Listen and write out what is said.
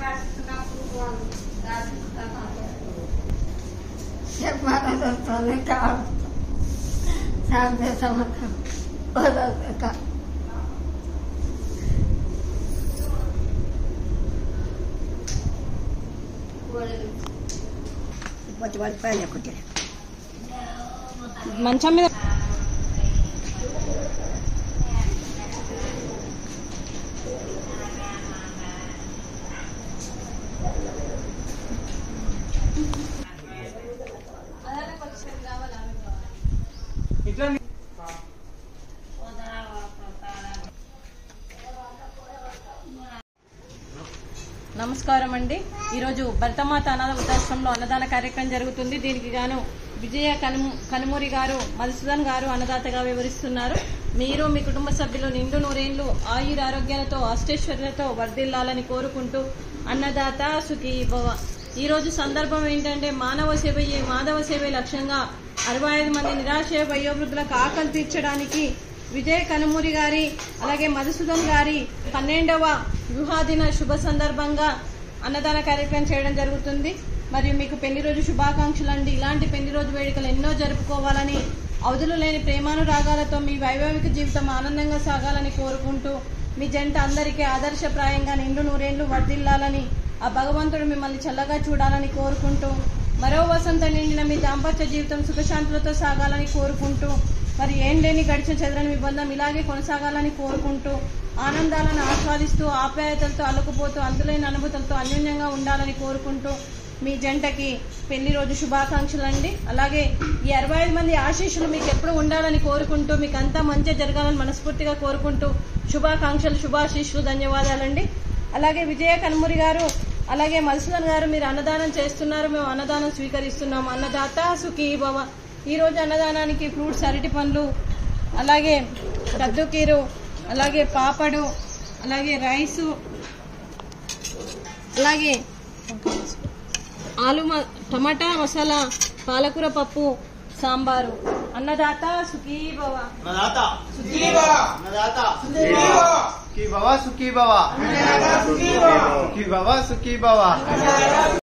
Semana Santa Legal. Sabe essa maca? Toda essa Pode పడిపోయాలి ఒకటి మంచం మీద నమస్కారం అండి ఈరోజు భరతమాత అనాథ వృద్ధాశ్రమంలో అన్నదాన కార్యక్రమం జరుగుతుంది దీనికి గాను విజయ కనుము కనుమూరి గారు మధుసూదన్ గారు అన్నదాతగా వివరిస్తున్నారు మీరు మీ కుటుంబ సభ్యులు నిండు నూరేళ్లు ఆయుర ఆరోగ్యాలతో అష్టైశ్వర్యాలతో వర్ధిల్లాలని కోరుకుంటూ అన్నదాత సుఖీ భవ ఈ రోజు సందర్భం ఏంటంటే మానవ సేవయే మాధవ సేవే లక్ష్యంగా అరవై ఐదు మంది నిరాశయ వయోవృద్ధులకు ఆకలి తీర్చడానికి విజయ్ కనుమూరి గారి అలాగే మధుసూదన్ గారి పన్నెండవ వివాహదిన శుభ సందర్భంగా అన్నదాన కార్యక్రమం చేయడం జరుగుతుంది మరియు మీకు పెళ్లి రోజు శుభాకాంక్షలు అండి ఇలాంటి పెళ్లి రోజు వేడుకలు ఎన్నో జరుపుకోవాలని అవధులు లేని ప్రేమానురాగాలతో మీ వైవాహిక జీవితం ఆనందంగా సాగాలని కోరుకుంటూ మీ జంట అందరికీ ఆదర్శప్రాయంగా నిండు నూరేళ్లు వర్ధిల్లాలని ఆ భగవంతుడు మిమ్మల్ని చల్లగా చూడాలని కోరుకుంటూ మరో వసంత నిండిన మీ దాంపత్య జీవితం సుఖశాంతులతో సాగాలని కోరుకుంటూ మరి ఏం లేని గడిచిన చెదరని మీ బంధం ఇలాగే కొనసాగాలని కోరుకుంటూ ఆనందాలను ఆస్వాదిస్తూ ఆప్యాయతలతో అలుకుపోతూ అందులేని అనుభూతులతో అన్యోన్యంగా ఉండాలని కోరుకుంటూ మీ జంటకి పెళ్లి రోజు శుభాకాంక్షలు అండి అలాగే ఈ అరవై ఐదు మంది ఆశీస్సులు మీకు ఎప్పుడు ఉండాలని కోరుకుంటూ మీకు అంతా మంచి జరగాలని మనస్ఫూర్తిగా కోరుకుంటూ శుభాకాంక్షలు శుభాశీస్సులు ధన్యవాదాలండి అలాగే విజయ కనుమూరి గారు అలాగే మధుసూదన్ గారు మీరు అన్నదానం చేస్తున్నారు మేము అన్నదానం స్వీకరిస్తున్నాము అన్నదాత సుఖీ భవ ఈ రోజు అన్నదానానికి ఫ్రూట్స్ అరటి పండ్లు అలాగే కద్దుకీరు అలాగే పాపడు అలాగే రైసు అలాగే ఆలు మ- టమాటా మసాలా పాలకూర పప్పు సాంబారు అన్నదాత సుఖీ భవ అన్నదాత సుఖీ భవ అన్నదాత సుఖీ భవ సుఖీ భవ సుఖీ భవ సుఖీ భవ